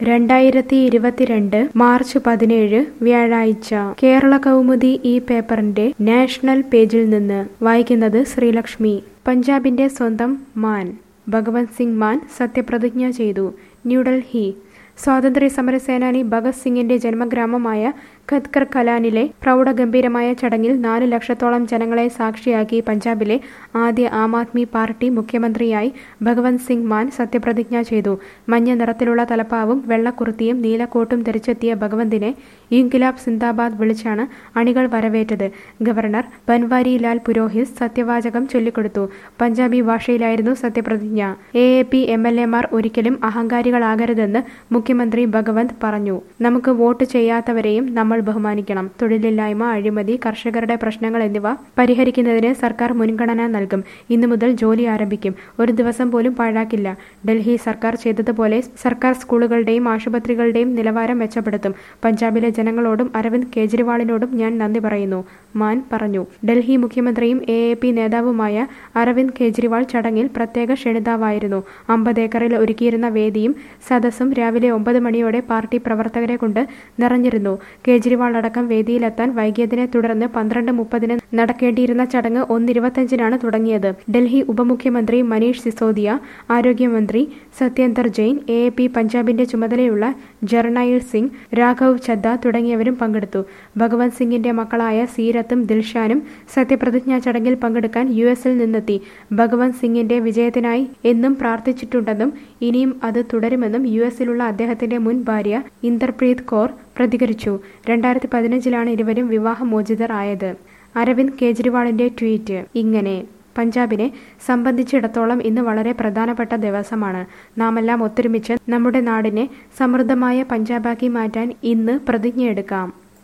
രണ്ടായിരത്തി ഇരുപത്തിരണ്ട് മാർച്ച് പതിനേഴ് വ്യാഴാഴ്ച കേരള കൗമുദി ഈ പേപ്പറിന്റെ നാഷണൽ പേജിൽ നിന്ന് വായിക്കുന്നത് ശ്രീലക്ഷ്മി പഞ്ചാബിന്റെ സ്വന്തം മാൻ ഭഗവത് സിംഗ് മാൻ സത്യപ്രതിജ്ഞ ചെയ്തു ന്യൂഡൽഹി സ്വാതന്ത്ര്യ സമര സേനാനി ഭഗത് സിംഗിന്റെ ജന്മഗ്രാമമായ ഖത്കർ കലാനിലെ പ്രൗഢഗംഭീരമായ ചടങ്ങിൽ നാല് ലക്ഷത്തോളം ജനങ്ങളെ സാക്ഷിയാക്കി പഞ്ചാബിലെ ആദ്യ ആം ആദ്മി പാർട്ടി മുഖ്യമന്ത്രിയായി ഭഗവത് സിംഗ് മാൻ സത്യപ്രതിജ്ഞ ചെയ്തു മഞ്ഞ നിറത്തിലുള്ള തലപ്പാവും വെള്ളക്കുർത്തിയും നീലക്കോട്ടും ധരിച്ചെത്തിയ ഭഗവന്തിനെ ഇൻകിലാബ് സിന്ദാബാദ് വിളിച്ചാണ് അണികൾ വരവേറ്റത് ഗവർണർ ബൻവാരി ലാൽ പുരോഹിത് സത്യവാചകം ചൊല്ലിക്കൊടുത്തു പഞ്ചാബി ഭാഷയിലായിരുന്നു സത്യപ്രതിജ്ഞ A A P M L എമാർ ഒരിക്കലും അഹങ്കാരികളാകരുതെന്ന് മുഖ്യമന്ത്രി ഭഗവന്ത് പറഞ്ഞു നമുക്ക് വോട്ട് ചെയ്യാത്തവരെയും നമ്മൾ ബഹുമാനിക്കണം തൊഴിലില്ലായ്മ അഴിമതി കർഷകരുടെ പ്രശ്നങ്ങൾ എന്നിവ പരിഹരിക്കുന്നതിന് സർക്കാർ മുൻഗണന നൽകും ഇന്നു മുതൽ ജോലി ആരംഭിക്കും ഒരു ദിവസം പോലും പാഴാക്കില്ല ഡൽഹി സർക്കാർ ചെയ്തതുപോലെ സർക്കാർ സ്കൂളുകളുടെയും ആശുപത്രികളുടെയും നിലവാരം മെച്ചപ്പെടുത്തും പഞ്ചാബിലെ ജനങ്ങളോടും അരവിന്ദ് കേജ്രിവാളിനോടും ഞാൻ നന്ദി പറയുന്നു മാൻ പറഞ്ഞു ഡൽഹി മുഖ്യമന്ത്രിയും എ എ പി നേതാവുമായ അരവിന്ദ് കേജ്രിവാൾ ചടങ്ങിൽ പ്രത്യേക ക്ഷണിതാവായിരുന്നു അമ്പത് ഏക്കറിൽ ഒരുക്കിയിരുന്ന വേദിയും സദസ്സും രാവിലെ ഒമ്പത് മണിയോടെ പാർട്ടി പ്രവർത്തകരെ കൊണ്ട് നിറഞ്ഞിരുന്നു കേജ്രിവാൾ അടക്കം വേദിയിലെത്താൻ വൈകിയതിനെ തുടർന്ന് പന്ത്രണ്ട് മുപ്പതിന് നടക്കേണ്ടിയിരുന്ന ചടങ്ങ് ഒന്നിരുപത്തഞ്ചിനാണ് തുടങ്ങിയത് ഡൽഹി ഉപമുഖ്യമന്ത്രി മനീഷ് സിസോദിയ ആരോഗ്യമന്ത്രി Satyendar Jain A A P പഞ്ചാബിന്റെ ചുമതലയുള്ള ജർണൈൽ സിംഗ് രാഘവ് ചദ്ദ തുടങ്ങിയവരും പങ്കെടുത്തു ഭഗവത് സിംഗിന്റെ മക്കളായ സീരത്തും ദിൽഷാനും സത്യപ്രതിജ്ഞാ ചടങ്ങിൽ പങ്കെടുക്കാൻ യു എസിൽ നിന്നെത്തി ഭഗവത് സിംഗിന്റെ വിജയത്തിനായി എന്നും പ്രാർത്ഥിച്ചിട്ടുണ്ടെന്നും ഇനിയും അത് തുടരുമെന്നും യു എസിലുള്ള അദ്ദേഹത്തിന്റെ മുൻ ഭാര്യ ഇന്ദർപ്രീത് കൗർ പ്രതികരിച്ചു രണ്ടായിരത്തി പതിനഞ്ചിലാണ് ഇരുവരും വിവാഹമോചിതർ ആയത് അരവിന്ദ് കേജ്രിവാളിന്റെ ട്വീറ്റ് ഇങ്ങനെ പഞ്ചാബിനെ സംബന്ധിച്ചിടത്തോളം ഇന്ന് വളരെ പ്രധാനപ്പെട്ട ദിവസമാണ് നാമെല്ലാം ഒത്തൊരുമിച്ച് നമ്മുടെ നാടിനെ സമൃദ്ധമായ പഞ്ചാബാക്കി മാറ്റാൻ ഇന്ന് പ്രതിജ്ഞയെടുക്കാം